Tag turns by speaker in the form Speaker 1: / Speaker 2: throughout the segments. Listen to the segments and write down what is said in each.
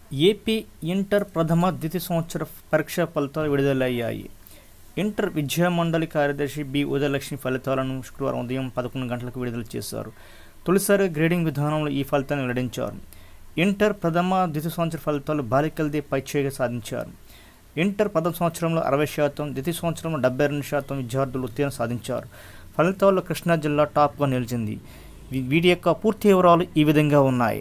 Speaker 1: AP inter ప్రథమ ద్వితీయ సంవత్సర పరీక్షా ఫలితాలు విడుదలయ్యాయి ఇంటర్ విద్యామండలి కార్యదర్శి బి ఉదయలక్ష్మి ఫలితాలను శుక్రవారం ఉదయం పదకొండు గంటలకు విడుదల చేశారు తొలిసారి గ్రేడింగ్ విధానంలో ఈ ఫలితాన్ని వెల్లడించారు ఇంటర్ ప్రథమ ద్వితీయ సంవత్సర ఫలితాలు బాలికలదే పైచేయిగా సాధించారు ఇంటర్ ప్రథమ సంవత్సరంలో అరవై శాతం ద్వితీయ సంవత్సరంలో డెబ్బై రెండు శాతం విద్యార్థులు ఉత్తీర్ణ సాధించారు ఫలితాల్లో కృష్ణా జిల్లా టాప్గా నిలిచింది వీ- వీటి యొక్క పూర్తి వివరాలు ఈ విధంగా ఉన్నాయి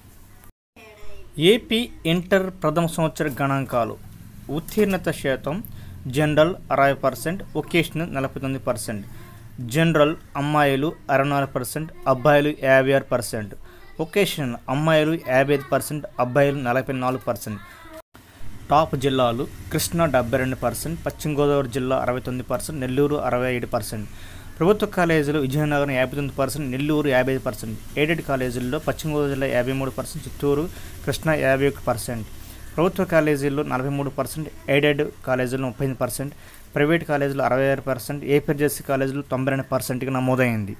Speaker 1: ఏపీ ఇంటర్ ప్రథమ సంవత్సర గణాంకాలు ఉత్తీర్ణత శాతం జనరల్ అరవై పర్సెంట్ ఒకేషనల్ నలభై తొమ్మిది పర్సెంట్ జనరల్ అమ్మాయిలు అరవై నాలుగు పర్సెంట్ అబ్బాయిలు యాభై ఆరు పర్సెంట్ ఒకేషనల్ అమ్మాయిలు యాభై ఐదు పర్సెంట్ అబ్బాయిలు నలభై నాలుగు పర్సెంట్ టాప్ జిల్లాలు కృష్ణా డెబ్బై రెండు పర్సెంట్ పశ్చిమ గోదావరి జిల్లా అరవై తొమ్మిది పర్సెంట్ నెల్లూరు అరవై ఏడు పర్సెంట్ ప్రభుత్వ కాలేజీలు విజయనగరం యాభై తొమ్మిది పర్సెంట్ నెల్లూరు యాభై ఐదు పర్సెంట్ ఎయిడెడ్ కాలేజీల్లో పశ్చిమ గోదావరి జిల్లా యాభై మూడు పర్సెంట్ చిత్తూరు కృష్ణా యాభై ఒక పర్సెంట్ ప్రభుత్వ కాలేజీల్లో నలభై మూడు పర్సెంట్ ఎయిడెడ్ కాలేజీల్లో ముప్పై ఎనిమిది పర్సెంట్ ప్రైవేట్ కాలేజీలో అరవై ఆరు పర్సెంట్ ఏపీజెస్సీ కాలేజీలో తొంభై రెండు పర్సెంట్గా నమోదైంది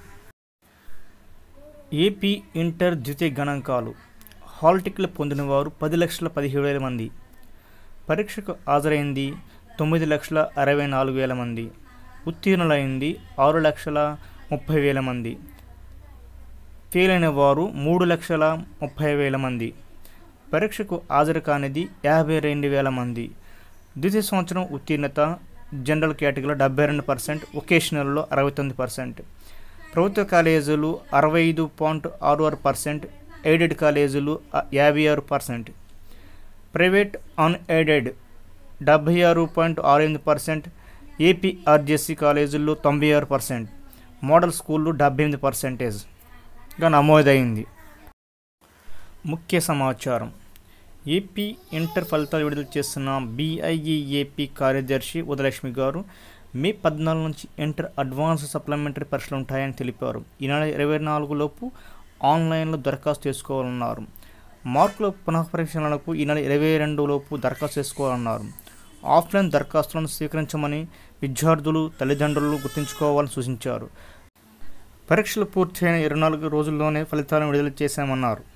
Speaker 1: ఏపీ ఇంటర్ ద్వితీయ గణాంకాలు హాల్ టికెట్లు పొందిన వారు పది లక్షల పదిహేడు వేల మంది పరీక్షకు హాజరైంది తొమ్మిది లక్షల అరవై నాలుగు వేల మంది ఉత్తీర్ణులైంది ఆరు లక్షల ముప్పై వేల మంది ఫెయిల్ అయిన వారు మూడు లక్షల ముప్పై వేల మంది పరీక్షకు హాజరు కానిది యాభై రెండు వేల మంది ద్వితీయ సంవత్సరం ఉత్తీర్ణత జనరల్ కేటగిరీలో డెబ్బై రెండు పర్సెంట్ ఒకేషనల్లో అరవై తొమ్మిది పర్సెంట్ ప్రభుత్వ కాలేజీలు అరవై ఐదు పాయింట్ ఆరు ఆరు పర్సెంట్ ఎయిడెడ్ కాలేజీలు అ- యాభై ఆరు పర్సెంట్ ప్రైవేట్ అన్ఎయిడెడ్ డెబ్బై ఆరు పాయింట్ ఆరు ఎనిమిది పర్సెంట్ ఏపీఆర్జెస్సి కాలేజీల్లో తొంభై ఆరు పర్సెంట్ మోడల్ స్కూళ్ళు డెబ్బై ఎనిమిది పర్సెంటేజ్గా నమోదైంది ముఖ్య సమాచారం ఏపీ ఇంటర్ ఫలితాలు విడుదల చేస్తున్న బీఐఈఏపీ కార్యదర్శి ఉదయలక్ష్మి గారు మే పద్నాలుగు నుంచి ఇంటర్ అడ్వాన్స్ సప్లిమెంటరీ పరీక్షలు ఉంటాయని తెలిపారు ఈ నెల ఇరవై నాలుగు లోపు ఆన్లైన్లో దరఖాస్తు చేసుకోవాలన్నారు మార్కుల పునఃపరీక్షలకు ఈ నెల ఇరవై రెండు లోపు దరఖాస్తు చేసుకోవాలన్నారు ఆఫ్లైన్ దరఖాస్తులను స్వీకరించమని విద్యార్థులు తల్లిదండ్రులు గుర్తుంచుకోవాలని సూచించారు పరీక్షలు పూర్తయిన ఇరవై నాలుగు రోజుల్లోనే ఫలితాలను విడుదల చేశామన్నారు